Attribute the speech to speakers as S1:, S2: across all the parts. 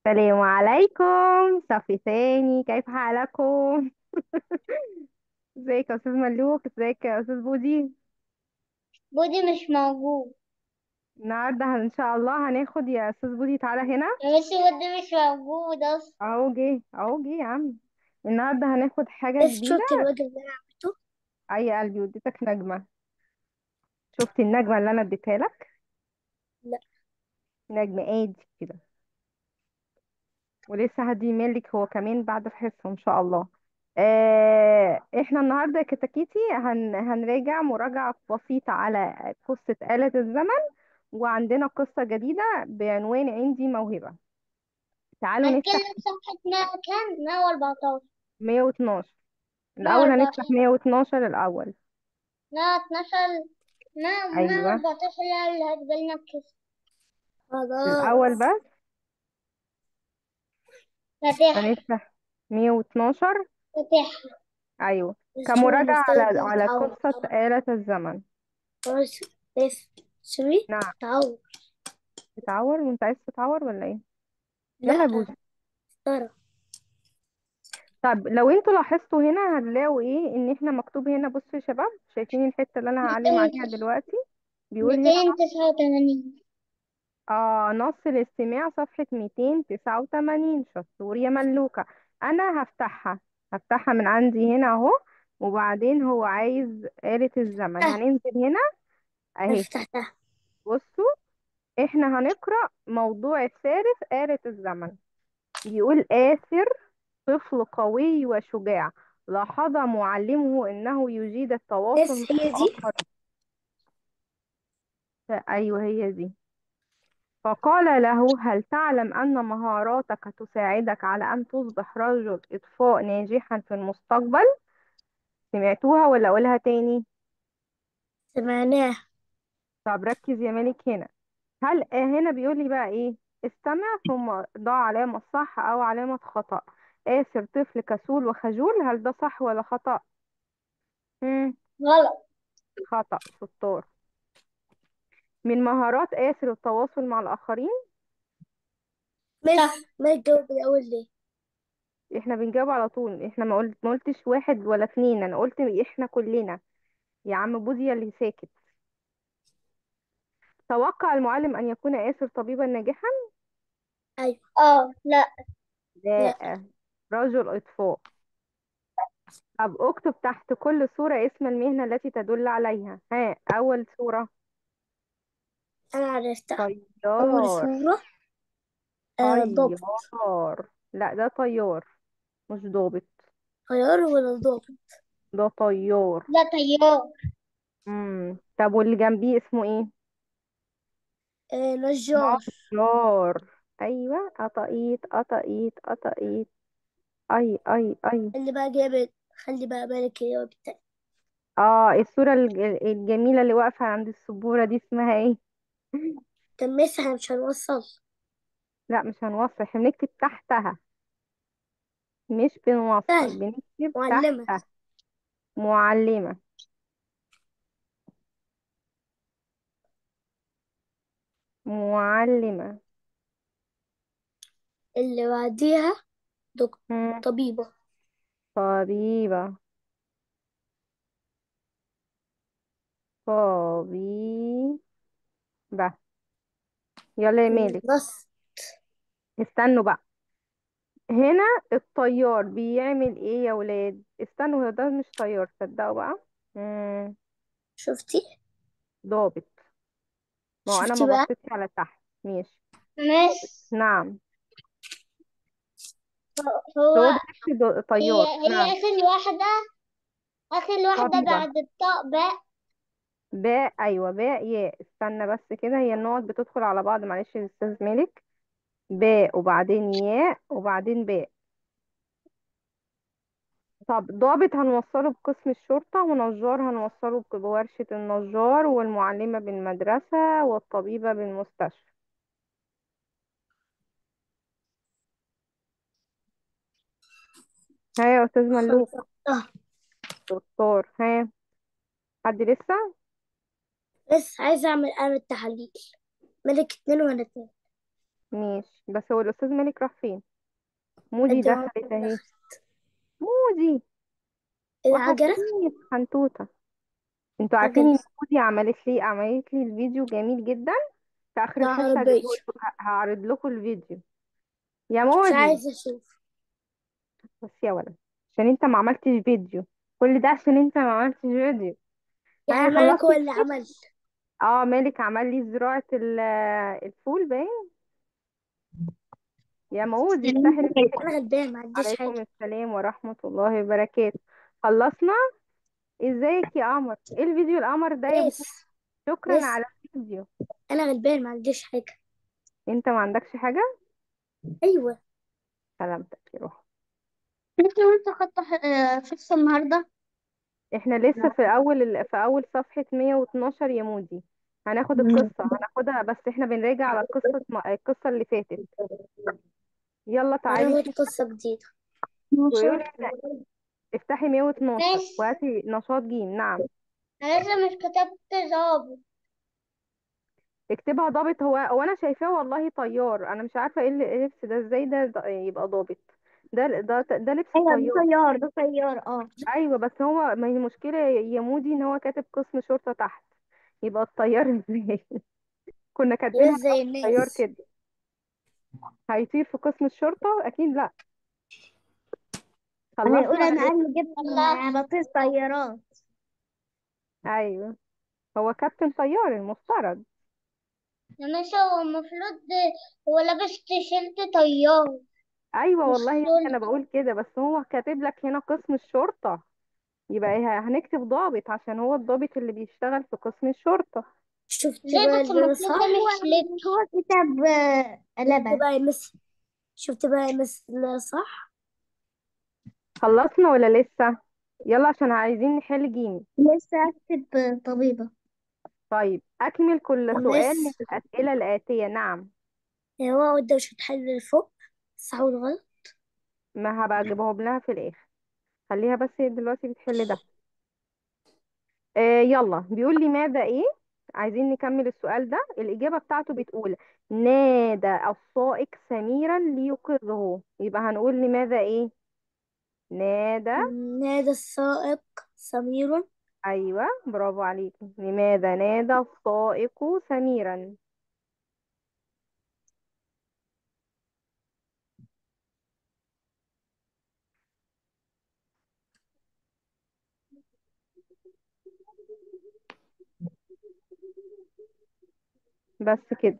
S1: السلام عليكم صفي ثاني كيف حالكم ازيك يا استاذ ملوك ازيك يا استاذ بودي
S2: بودي مش موجود
S1: النهارده ان شاء الله هناخد يا استاذ بودي تعالى هنا
S2: مش بودي مش موجود اصلا
S1: اهو جه اهو جه يا عم النهارده هناخد حاجه
S2: بس
S1: جديده
S2: شفت الواد اللي انا عملته
S1: اي قلبي وديتك نجمه شفتي النجمه اللي انا اديتها لك
S2: لا
S1: نجمه ادي كده ولسه هدي مالك هو كمان بعد الحصه ان شاء الله آه احنا النهارده يا كتاكيتي هن هنراجع مراجعه بسيطه على قصه آلة الزمن وعندنا قصة جديدة بعنوان عندي موهبة تعالوا نفتح
S2: هتكلم صفحة مية كام؟ مية وأربعتاشر
S1: 112
S2: مية
S1: الأول هنفتح
S2: وأربعتاشر
S1: 112 الأول
S2: مية اتناشر مية مية
S1: أيوة
S2: وأربعتاشر هي اللي هتجيلنا الكسر
S1: الأول
S2: خلاص
S1: بس
S2: فاتح
S1: هنفتح 112
S2: فاتح
S1: أيوة
S2: بس شو
S1: كمراجعة
S2: المفترض
S1: على على
S2: يتعور
S1: قصة آلة الزمن
S2: خلاص بس سوري
S1: نعم
S2: تعور
S1: تتعور وانت عايز تتعور ولا ايه يلا يا
S2: لا
S1: بوسي
S2: ترى
S1: طب لو انتوا لاحظتوا هنا هتلاقوا ايه ان احنا مكتوب هنا بصوا يا شباب شايفين الحتة اللي انا هعلم
S2: ميتين
S1: عليها دلوقتي بيقول هنا
S2: ميتين تسعة وتمانين
S1: اه نص الاستماع صفحة 289 شطور يا ملوكة انا هفتحها هفتحها من عندي هنا اهو وبعدين هو عايز آلة الزمن
S2: اه
S1: هننزل هنا
S2: أنا
S1: اهي
S2: فتحتها
S1: بصوا احنا هنقرأ موضوع الثالث آلة الزمن بيقول آسر طفل قوي وشجاع لاحظ معلمه انه يجيد التواصل
S2: بس
S1: مع
S2: هي دي
S1: الآخرين ايوه هي دي فقال له هل تعلم أن مهاراتك تساعدك على أن تصبح رجل إطفاء ناجحا في المستقبل سمعتوها ولا أقولها تاني
S2: سمعناها
S1: طب ركز يا مالك هنا هل آه هنا بيقول لي بقى إيه استمع ثم ضع علامة صح أو علامة خطأ آسر طفل كسول وخجول هل ده صح ولا خطأ مم.
S2: غلط
S1: خطأ شطار من مهارات آسر التواصل مع الآخرين
S2: صح مس ما تجاوب الأول ليه
S1: احنا بنجاوب على طول احنا ما قلت ما قلتش واحد ولا اتنين انا قلت احنا كلنا يا عم بوذي اللي ساكت توقع المعلم أن يكون آسر طبيبا ناجحا
S2: أيوة اه لا لا
S1: لا رجل إطفاء طب اكتب تحت كل صورة اسم المهنة التي تدل عليها ها أول صورة
S2: أنا عرفتها أول
S1: طيار
S2: صورة آه ضابط
S1: طيار لا ده طيار مش ضابط
S2: طيار ولا ضابط
S1: ده طيار
S2: لا طيار
S1: امم طب واللي جنبيه اسمه ايه
S2: آه نجار
S1: نجار ايوه قطقيط قطقيط قطقيط اي اي اي
S2: اللي بقى جابت خلي بقى بالك يا بتاع
S1: اه الصورة الج- الجميلة اللي واقفة عند السبورة دي اسمها ايه
S2: كان لسه احنا مش هنوصل
S1: لا مش هنوصل احنا بنكتب تحتها مش بنوصل
S2: سهل
S1: بنكتب
S2: معلمة
S1: تحتها معلمة معلمة
S2: اللي بعديها دكتور
S1: مم.
S2: طبيبة
S1: طبيبة طبيبة يلا يا مالك
S2: بس
S1: استنوا بقى هنا الطيار بيعمل ايه يا ولاد استنوا هو ده مش طيار صدقوا بقى مم.
S2: شفتي
S1: ضابط ما هو انا
S2: شفتي
S1: ما
S2: بقى
S1: بصيتش على تحت ماشي
S2: مس
S1: نعم
S2: هو
S1: هو ده نفس دو-
S2: هي
S1: طيار
S2: هي
S1: نعم
S2: آخر واحدة آخر واحدة
S1: طبيبة
S2: بعد الطاء باء
S1: باء ايوه باء ياء استنى بس كده هي النقط بتدخل على بعض معلش يا استاذ مالك باء وبعدين ياء وبعدين باء طب ضابط هنوصله بقسم الشرطة ونجار هنوصله بورشة النجار والمعلمة بالمدرسة والطبيبة بالمستشفى ها يا استاذ ملوك
S2: خلصتها
S1: دكتور ها حد لسه
S2: بس عايزة أعمل أعمل تحاليل ملك اتنين وأنا اتنين
S1: ماشي بس هو الأستاذ مالك راح فين مودي
S2: الدوام
S1: دخلت اهي مودي
S2: العجلة
S1: وحشتيني حنتوتة انتوا عارفين
S2: عجلة
S1: ان مودي عملت لي عملت لي الفيديو جميل جدا في اخر
S2: ده
S1: الحصة
S2: عربية
S1: هجيبهولكوا- ه- هعرض لكم الفيديو يا
S2: مش
S1: مودي
S2: عايزة أشوف
S1: بس يا ولد عشان انت ما عملتش فيديو كل ده عشان انت ما عملتش فيديو ها
S2: يعني مالك هو
S1: خلصتي
S2: اللي
S1: الكيك
S2: عمل
S1: اه مالك عمل لي زراعة ال- الفول باين يا مودي افتحي الكيك
S2: أنا غلبان ما عنديش
S1: عليكم
S2: حاجة
S1: السلام ورحمة الله وبركاته خلصنا ازيك يا قمر ايه الفيديو القمر ده يا مودي
S2: بس
S1: شكرا
S2: بس
S1: على الفيديو
S2: أنا غلبان ما عنديش حاجة
S1: انت ما عندكش حاجة
S2: أيوة
S1: سلامتك يا روح
S2: انت وانت خدت فيكس النهارده
S1: احنا لسه في اول ال... في اول صفحة 112 يا مودي هناخد القصة هناخدها بس احنا بنراجع على القصة القصة اللي فاتت يلا تعالي
S2: هناخد
S1: كده
S2: قصة جديدة
S1: ويقولي لنا افتحي 112
S2: ماشي
S1: وهاتي نشاط جيم نعم
S2: أنا لسه مش كتبت ظابط
S1: اكتبها ضابط هو هو انا شايفاه والله طيار انا مش عارفة ايه اللي- إيه اللبس ده ازاي ده ده يبقى ضابط ده ده ده لبس
S2: ايوه ده
S1: طيار
S2: طيار ده طيار اه
S1: ايوه بس هو ما هي المشكلة يا مودي ان هو كاتب قسم شرطة تحت يبقى الطيار ازاي كنا
S2: يبقى
S1: كاتبينها
S2: زي
S1: طيار
S2: الناس
S1: كده هيطير في قسم الشرطة اكيد لا
S2: انا يقول
S1: خلصنا ولا
S2: انا
S1: لسه
S2: قبل جبت انا بطير طيارات
S1: ايوه هو كابتن طيار المفترض
S2: يا ماشي هو المفروض هو لابس تيشيرت طيار
S1: ايوه
S2: مش
S1: والله يا ابني انا
S2: شرطة
S1: بقول كده بس هو كاتب لك هنا قسم الشرطة يبقى إيه، هنكتب ضابط عشان هو الضابط اللي بيشتغل في قسم الشرطة
S2: شفت ليه بقى بس اللي المفروض صح ده مش لبس هو كتاب آه، شفت لبن بقى يا مس شفت بقى يا مس اللي صح
S1: خلصنا ولا لسه يلا عشان عايزين نحل جيم
S2: لسه اكتب طبيبة
S1: طيب اكمل كل
S2: يا
S1: سؤال من
S2: مس
S1: الاسئلة الآتية نعم
S2: هو قدام مش هتحل لفوق صح والغلط
S1: ما هبقى اجيبهم لها في الاخر خليها بس هي دلوقتي بتحل ده آه يلا بيقول لي ماذا ايه عايزين نكمل السؤال ده الإجابة بتاعته بتقول نادى السائق سميرا ليوقظه يبقى هنقول لماذا ايه نادى
S2: نادى السائق سمير
S1: ايوه برافو عليكي لماذا نادى السائق سميرا بس كده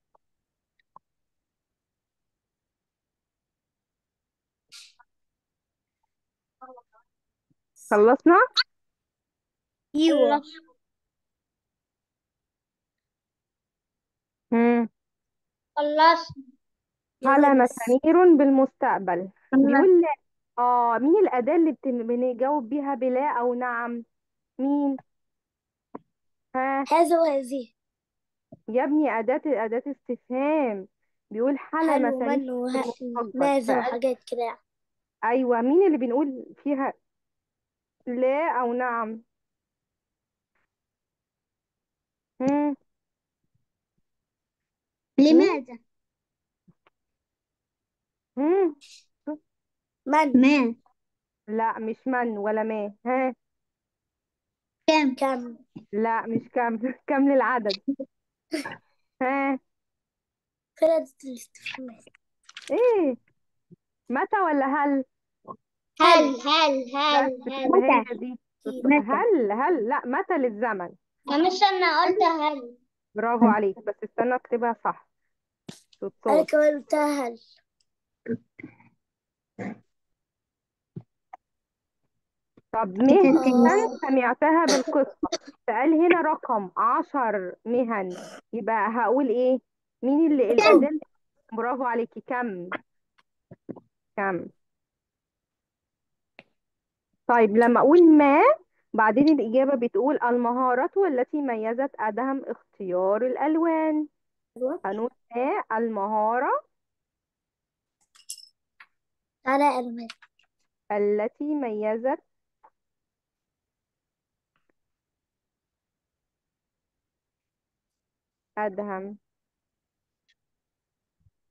S1: خلصنا
S2: ايوه
S1: مم.
S2: خلصنا يلا يا
S1: حلم
S2: مس
S1: سمير بالمستقبل
S2: خلصنا
S1: بيقول لي اه مين الأداة اللي بت- بنجاوب بيها بلا أو نعم مين ها
S2: هذا وهذه
S1: يا ابني أداة أداة استفهام بيقول
S2: هل
S1: حلم سمير
S2: ومن وه...
S1: بالمستقبل
S2: ماذا
S1: فقال
S2: وحاجات كده يعني.
S1: أيوة مين اللي بنقول فيها لا أو نعم مم. مين
S2: لماذا
S1: مم.
S2: من ما
S1: لا مش من ولا ما ها
S2: كم كم
S1: لا مش كم كم للعدد ها
S2: فردة الاستفهام
S1: ايه متى ولا هل
S2: هل هل هل
S1: بس
S2: هل
S1: كده هي
S2: متى
S1: دي
S2: متى
S1: هل هل لا متى للزمن
S2: يا مس انا قلت هل
S1: برافو عليك بس استنى اكتبها صح
S2: انا
S1: صوت
S2: كمان قلتها هل
S1: طب مهنة
S2: اه
S1: سمعتها بالقصة فقال هنا رقم عشر مهن يبقى هقول ايه مين اللي الأداة اللي- برافو عليكي كم كم طيب لما أقول ما بعدين الإجابة بتقول المهارة التي ميزت أدهم اختيار الألوان
S2: ايوه
S1: هنقول ما المهارة
S2: تعالى يا ألمانيا
S1: التي ميزت أدهم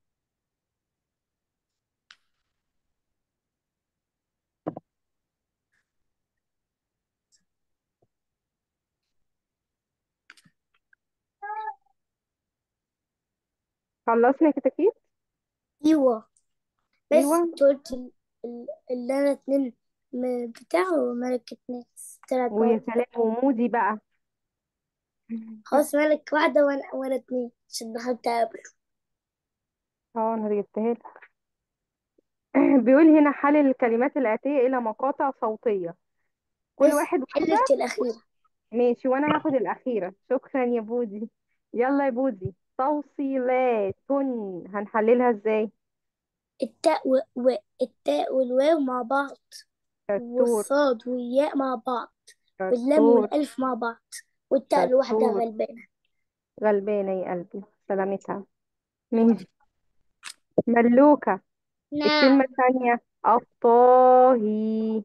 S1: خلصنا كتاكيت
S2: ايوه
S1: ايوه
S2: بس انت قلت ال- ال- اللي انا اتنين م- بتاعه وملك اتنين طلعت
S1: ويا
S2: برضه
S1: سلام ومودي بقى
S2: خلاص ملك واحدة وانا وانا اتنين عشان دخلت قبل
S1: اه انا جبتها لك بيقول هنا حل الكلمات الآتية إلى مقاطع صوتية كل
S2: بس
S1: واحد واحدة
S2: حلت الأخيرة
S1: ماشي وأنا هاخد الأخيرة شكرا يا بودي يلا يا بودي توصيلات هنحللها ازاي
S2: التاء و... و... التاء والواو مع بعض
S1: شطور
S2: والصاد والياء مع بعض واللام
S1: شطور
S2: والألف مع بعض والتاء لوحدها
S1: شطور
S2: غلبانة
S1: غلبانة يا قلبي سلامتها ماشي ملوكة الكلمة
S2: نعم
S1: الثانية الطاهي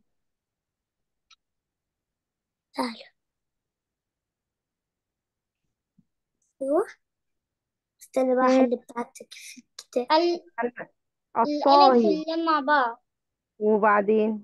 S2: سهلة أيوه استنى بقى
S1: مم.
S2: أحل بتاعتك في الكتاب ال... الألف
S1: الطاهي
S2: واللام مع بعض
S1: وبعدين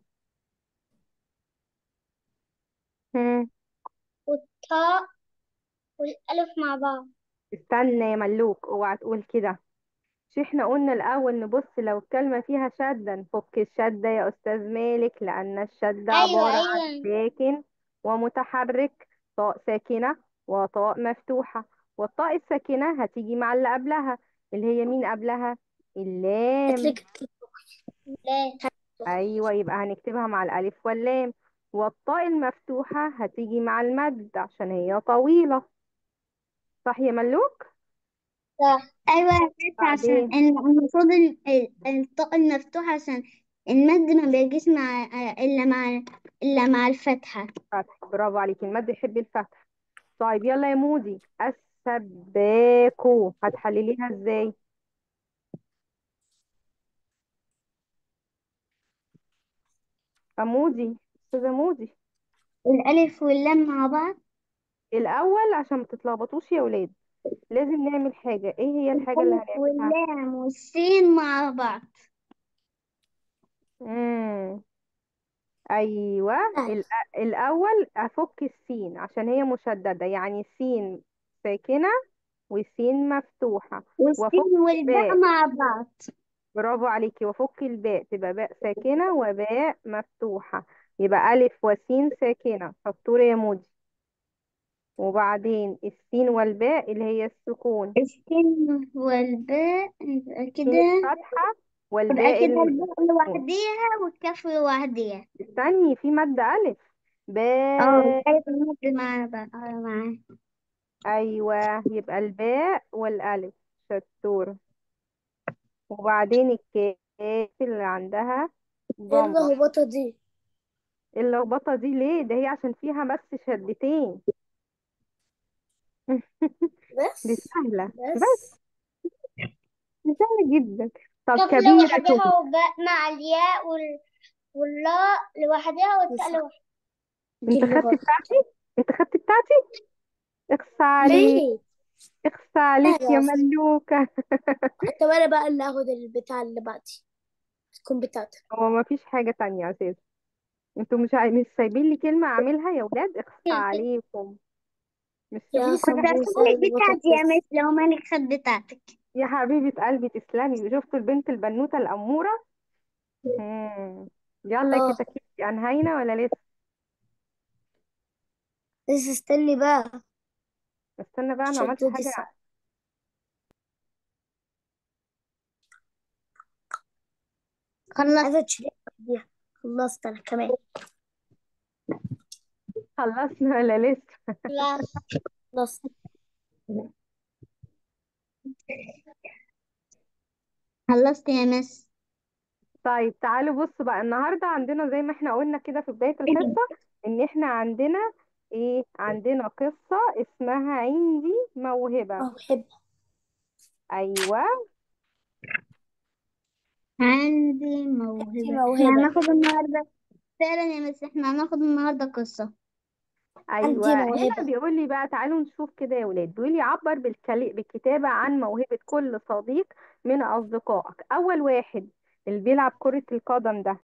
S1: مم.
S2: والتاء والألف مع بعض
S1: استنى يا ملوك اوعى تقول كده مش احنا قلنا الأول نبص لو الكلمة فيها شدة نفك الشدة يا أستاذ مالك لأن الشدة
S2: أيوه
S1: عبارة عن
S2: أيوه
S1: ساكن ومتحرك طاء ساكنة وطاء مفتوحة والطاء الساكنة هتيجي مع اللي قبلها اللي هي مين قبلها اللام
S2: هتلاقي لا
S1: أيوة يبقى هنكتبها مع الألف واللام والطاء المفتوحة هتيجي مع المد عشان هي طويلة صح يا ملوك
S2: صح
S3: ايوه بس عشان
S1: بعدين
S3: ال- المفروض ال- ال- الطاء المفتوح عشان المد ما بيجيش مع الا مع الا مع الفتحه
S1: فتح برافو عليكي المد يحب الفتح طيب يلا يا مودي السباكو هتحلليها ازاي يا مودي استاذه مودي
S3: الالف واللام مع بعض
S1: الاول عشان ما تتلخبطوش يا ولاد لازم نعمل حاجه ايه هي الحاجه اللي
S3: الالف
S1: هنعملها
S3: واللام والسين مع بعض
S1: امم ايوه
S2: سهل
S1: الأ- الاول افك السين عشان هي مشدده يعني سين ساكنه وسين مفتوحه وافك
S3: والسين والباء
S1: الباء
S3: مع بعض
S1: برافو عليكي وفك الباء تبقى باء ساكنة وباء مفتوحة يبقى ألف وسين ساكنة شطورة يا مودي وبعدين السين والباء اللي هي السكون
S3: السين والباء يبقى كده
S1: السين الفتحة
S3: يبقى
S1: والباء
S3: كده
S1: السكون
S3: الباء لوحديها والكاف لوحديها
S1: استني في مد ألف
S3: اه
S1: باء
S3: الالف والمد مع بعض اه مع
S1: أيوة يبقى الباء والألف شطورة وبعدين الكاف اللي عندها
S2: ايه
S1: ضمة
S2: اللخبطة دي
S1: اللخبطة دي ليه ده هي عشان فيها بس شدتين دي
S2: بس
S1: سهلة بس
S2: بس
S1: دي سهلة جدا طب
S2: كف
S1: كبيرة
S2: لوحدها وباء مع الياء وال... واللاء لوحدها والتاء لوحدها دي
S1: انت
S2: اللي
S1: خدت
S2: غلط
S1: بتاعتي انت خدت بتاعتي اخصى عليك
S2: ليه؟
S1: اخصى عليك
S2: سهلة
S1: يا
S2: أصلا
S1: ملوكة
S2: طب أنا بقى اللي هاخد البتاع اللي بعدي تكون بتاعتك
S1: هو ما فيش حاجة تانية اساسا انتوا مش عاي- مش سايبين لي كلمة اعملها يا ولاد اخصى عليكم مش
S2: يا
S1: سايبين
S3: كنت
S1: حاجة
S2: سمبوسة
S3: هتقولي بتاعتي يا
S2: البطاطس
S3: مس لو مالك خد بتاعتك
S1: يا حبيبة قلبي تسلمي شفتوا البنت البنوتة الأمورة مم. يلا يا
S2: اه
S1: كتاكيتي انهينا ولا لسه
S2: بس استني بقى
S1: استنى بقى انا عملت
S2: شدودي
S1: حاجة
S2: صح
S3: خلصت
S2: عايزة تشيلي دي خلصت أنا كمان
S1: خلصنا ولا لسه
S2: خلاص خلصت
S3: خلصت يا مس
S1: طيب تعالوا بصوا بقى النهارده عندنا زي ما احنا قلنا كده في بداية الحصة ان احنا عندنا ايه عندنا قصة اسمها عندي موهبة
S2: اه بحب
S1: ايوه
S3: عندي
S2: عندي
S3: موهبة احنا
S2: موهبة
S3: هناخد النهاردة فعلا يا مس احنا هناخد النهاردة قصة
S1: ايوه
S2: عندي
S1: هنا
S2: موهبة
S1: بيقول لي بقى تعالوا نشوف كده يا ولاد بيقول لي عبر بالكلي... بالكتابة عن موهبة كل صديق من اصدقائك اول واحد اللي بيلعب كرة القدم ده